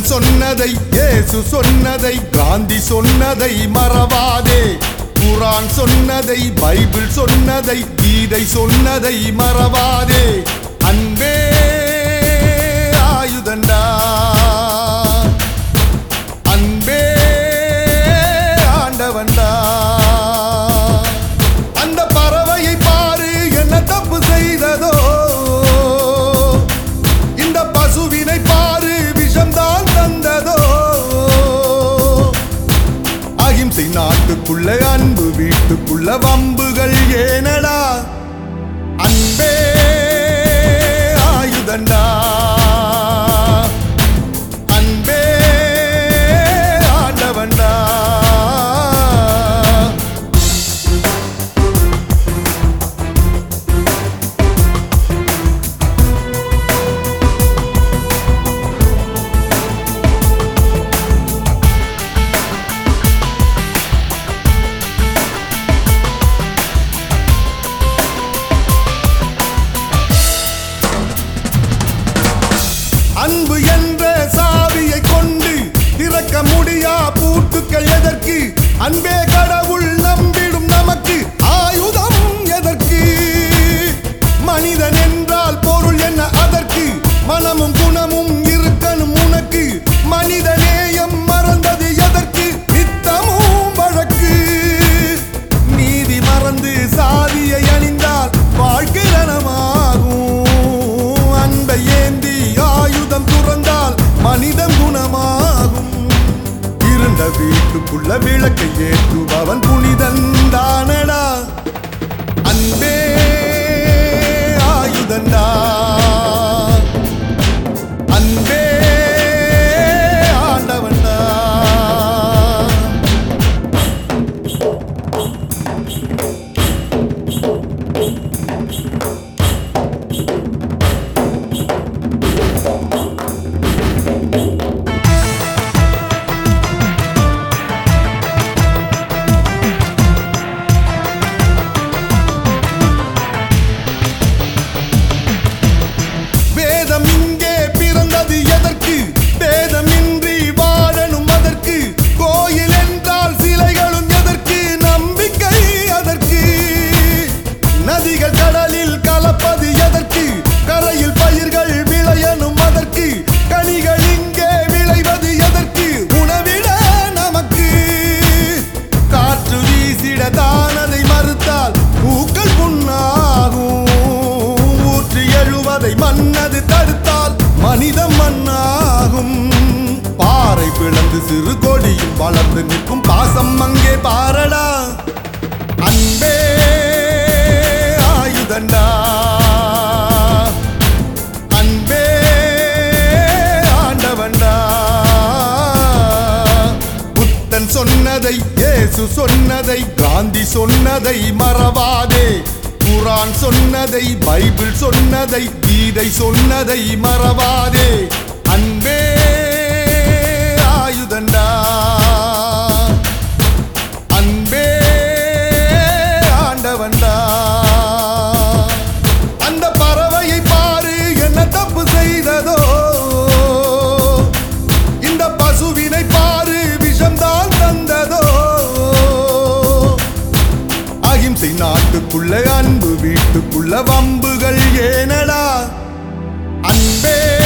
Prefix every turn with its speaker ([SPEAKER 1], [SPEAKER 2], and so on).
[SPEAKER 1] புத்தன் சொன்னதை இயேசு சொன்னதை காந்தி சொன்னதை மறவாதே குரான் சொன்னதை பைபிள் சொன்னதை கீதை சொன்னதை மறவாதே அன்பே ஆயுதண்டா அன்பே ஆண்டவன்டா அந்த பறவையை பாரு என்ன தப்பு செய்ததோ இந்த பசுவினை பாரு விஷம்தான் தந்ததோ அகிம்சை நாட்டுக்குள்ள அன்பு வீட்டுக்குள்ள வம்புகள் ஏனடா அன்பே ஆயுதண்டா அன்பே ஆண்டவன்டா அன்பு என்ற சாவியை கொண்டு திறக்க முடியா பூட்டுக்கள் எதற்கு அன்பே கடவுள் நம்பிடும் நமக்கு ஆயுதம் எதற்கு மனிதன் என்றால் பொருள் என்ன அதற்கு மனமும் குணமும் இருக்கணும் உனக்கு மனித நேயம் மறந்தது எதற்கு நித்தமும் வழக்கு நீதி மறந்து சாதியை அணிந்தால் வாழ்க்கை ரணமாகும் அன்பை ஏந்தி ஆயுதம் துறந்தால் மனிதன் குணமாகும் இருண்ட வீட்டுக்குள்ள விளக்கை ஏற்றுபவன் புனிதன் தானடா அன்பே ஆயுதண்டா அன்பே ஆண்டவன்டா வேதம் இங்கே பிறந்தது எதற்கு வேதமின்றி வாழணும் அதற்கு கோயில் என்றால் சிலைகளும் எதற்கு நம்பிக்கை அதற்கு நதிகள் கடலில் கலப்பது எதற்கு கரையில் பயிர்கள் விளையணும் அதற்கு கனிகள் இங்கே விளைவது எதற்கு உணவிட நமக்கு காற்று வீசிட தானதை மறுத்தால் பூக்கள் புண்ணாகும் ஊற்றி எழுவதை மன்னது தடுத்தால் மனிதம் மண்ணாகும் பாறை பிளந்து சிறு கொடியும் வளர்ந்து நிற்கும் பாசம் அங்கே பாரடா அன்பே ஆயுதண்டா அன்பே ஆண்டவன்டா புத்தன் சொன்னதை இயேசு சொன்னதை காந்தி சொன்னதை மறவாதே குரான் சொன்னதை பைபிள் சொன்னதை கீதை சொன்னதை மறவாதே அன்பே ஆயுதண்டா அன்பே ஆண்டவன்டா அந்த பறவையை பாரு என்ன தப்பு செய்ததோ இந்த பசுவினை பாரு விஷம்தான் தந்ததோ அகிம்சை நாட்டுக்குள்ள அன்பு வீட்டுக்குள்ள வம்புகள் ஏனடா அன்பே